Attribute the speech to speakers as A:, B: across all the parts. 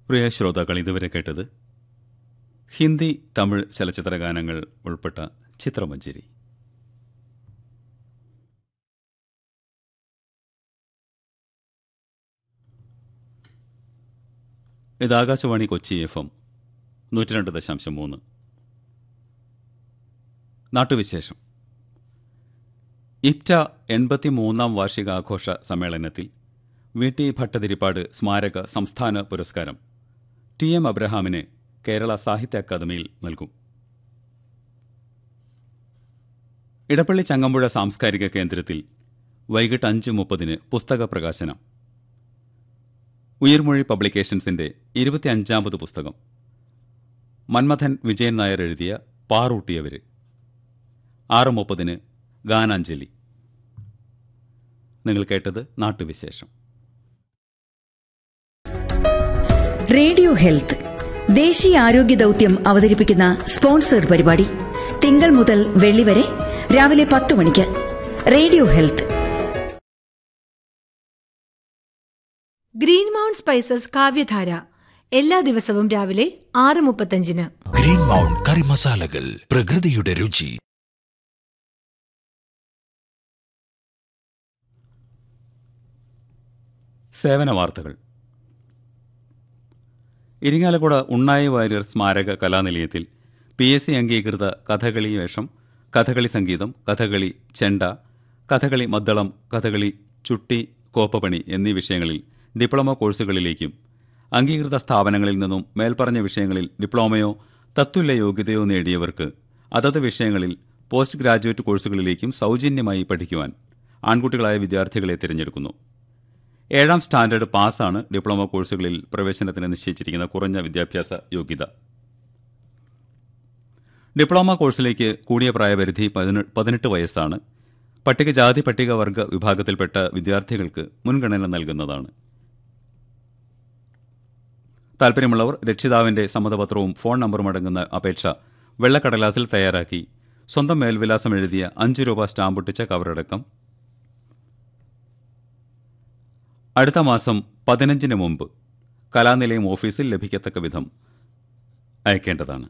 A: പ്രിയ ശ്രോതാക്കൾ ഇതുവരെ കേട്ടത് ഹിന്ദി തമിഴ് ചലച്ചിത്ര ഗാനങ്ങൾ ഉൾപ്പെട്ട ചിത്രമഞ്ചേരി ഇത് ആകാശവാണി കൊച്ചി എഫ് എം നൂറ്റി രണ്ട് ദശാംശം മൂന്ന് നാട്ടുവിശേഷം ഇപ്റ്റ എൺപത്തി മൂന്നാം വാർഷികാഘോഷ സമ്മേളനത്തിൽ വി ടി ഭട്ടതിരിപ്പാട് സ്മാരക സംസ്ഥാന പുരസ്കാരം ടി എം അബ്രഹാമിന് കേരള സാഹിത്യ അക്കാദമിയിൽ നൽകും ഇടപ്പള്ളി ചങ്ങമ്പുഴ സാംസ്കാരിക കേന്ദ്രത്തിൽ വൈകിട്ട് അഞ്ച് മുപ്പതിന് പുസ്തക പ്രകാശനം ഉയർമൊഴി പബ്ലിക്കേഷൻസിന്റെ ഇരുപത്തിയഞ്ചാമത് പുസ്തകം മന്മഥൻ വിജയൻ നായർ എഴുതിയ പാറൂട്ടിയവര് ആറ് മുപ്പതിന് ഗാനാഞ്ജലി നിങ്ങൾ കേട്ടത് നാട്ടുവിശേഷം
B: റേഡിയോ ഹെൽത്ത് ദേശീയ ആരോഗ്യ ദൗത്യം അവതരിപ്പിക്കുന്ന സ്പോൺസേഡ് പരിപാടി തിങ്കൾ മുതൽ വെള്ളി വരെ രാവിലെ പത്ത് മണിക്ക് radio health
C: green mount spices കാവ്യധാര എല്ലാ ദിവസവും രാവിലെ ആറ് മുപ്പത്തഞ്ചിന്
D: ഗ്രീൻ മൗണ്ട് കറി മസാലകൾ പ്രകൃതിയുടെ രുചി
A: സേവന വാർത്തകൾ ഇരിങ്ങാലക്കുട ഉണ്ണായി വാര്യർ സ്മാരക കലാനിലയത്തിൽ പി എസ് സി അംഗീകൃത കഥകളി വേഷം കഥകളി സംഗീതം കഥകളി ചെണ്ട കഥകളി മദ്ദളം കഥകളി ചുട്ടി കോപ്പപ്പണി എന്നീ വിഷയങ്ങളിൽ ഡിപ്ലോമ കോഴ്സുകളിലേക്കും അംഗീകൃത സ്ഥാപനങ്ങളിൽ നിന്നും മേൽപ്പറഞ്ഞ വിഷയങ്ങളിൽ ഡിപ്ലോമയോ തത്തുല്യ യോഗ്യതയോ നേടിയവർക്ക് അതത് വിഷയങ്ങളിൽ പോസ്റ്റ് ഗ്രാജുവേറ്റ് കോഴ്സുകളിലേക്കും സൗജന്യമായി പഠിക്കുവാൻ ആൺകുട്ടികളായ വിദ്യാർത്ഥികളെ തിരഞ്ഞെടുക്കുന്നു ഏഴാം സ്റ്റാൻഡേർഡ് പാസ്സാണ് ഡിപ്ലോമ കോഴ്സുകളിൽ പ്രവേശനത്തിന് നിശ്ചയിച്ചിരിക്കുന്ന കുറഞ്ഞ വിദ്യാഭ്യാസ യോഗ്യത ഡിപ്ലോമ കോഴ്സിലേക്ക് കൂടിയ പ്രായപരിധി പതിനെ- പതിനെട്ട് വയസ്സാണ് പട്ടികജാതി പട്ടികവർഗ വിഭാഗത്തിൽപ്പെട്ട വിദ്യാർത്ഥികൾക്ക് മുൻഗണന നൽകുന്നതാണ് താൽപ്പര്യമുള്ളവർ രക്ഷിതാവിന്റെ സമ്മതപത്രവും ഫോൺ നമ്പറും അടങ്ങുന്ന അപേക്ഷ വെള്ളക്കടലാസിൽ തയ്യാറാക്കി സ്വന്തം മേൽവിലാസം എഴുതിയ അഞ്ച് രൂപ സ്റ്റാമ്പൊട്ടിച്ച കവറടക്കം അടുത്ത മാസം പതിനഞ്ചിന് മുമ്പ് കലാനിലയം ഓഫീസിൽ ലഭിക്കത്തക്ക വിധം അയക്കേണ്ടതാണ്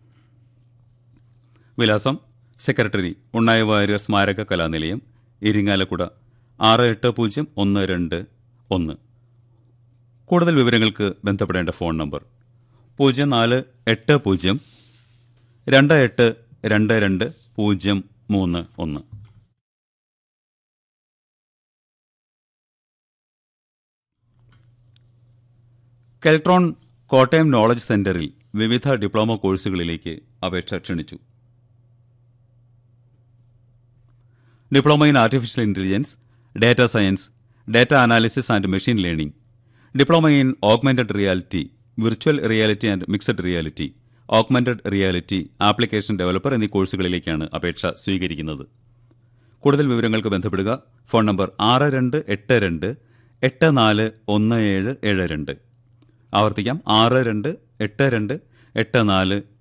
A: വിലാസം സെക്രട്ടറി ഉണ്ണായ വാര്യർ സ്മാരക കലാനിലയം ഇരിങ്ങാലക്കുട ആറ് എട്ട് പൂജ്യം ഒന്ന് രണ്ട് ഒന്ന് കൂടുതൽ വിവരങ്ങൾക്ക് ബന്ധപ്പെടേണ്ട ഫോൺ നമ്പർ പൂജ്യം നാല് എട്ട് പൂജ്യം രണ്ട് എട്ട് രണ്ട് രണ്ട് പൂജ്യം മൂന്ന് ഒന്ന് കെൽട്രോൺ കോട്ടയം നോളജ് സെന്ററിൽ വിവിധ ഡിപ്ലോമ കോഴ്സുകളിലേക്ക് അപേക്ഷ ക്ഷണിച്ചു diploma in artificial intelligence data science data analysis and machine learning diploma in augmented reality virtual reality and mixed reality augmented reality application developer എന്നീ കോഴ്സുകളിലേക്കാണ് അപേക്ഷ സ്വീകരിക്കുന്നത് കൂടുതൽ വിവരങ്ങൾക്ക് ബന്ധപ്പെടുക ഫോൺ നമ്പർ ആറ് രണ്ട് എട്ട് രണ്ട് എട്ട് നാല് ഒന്ന് ഏഴ് ഏഴ് രണ്ട് ആവർത്തിക്കാം ആറ് രണ്ട് എട്ട് രണ്ട് എട്ട് നാല്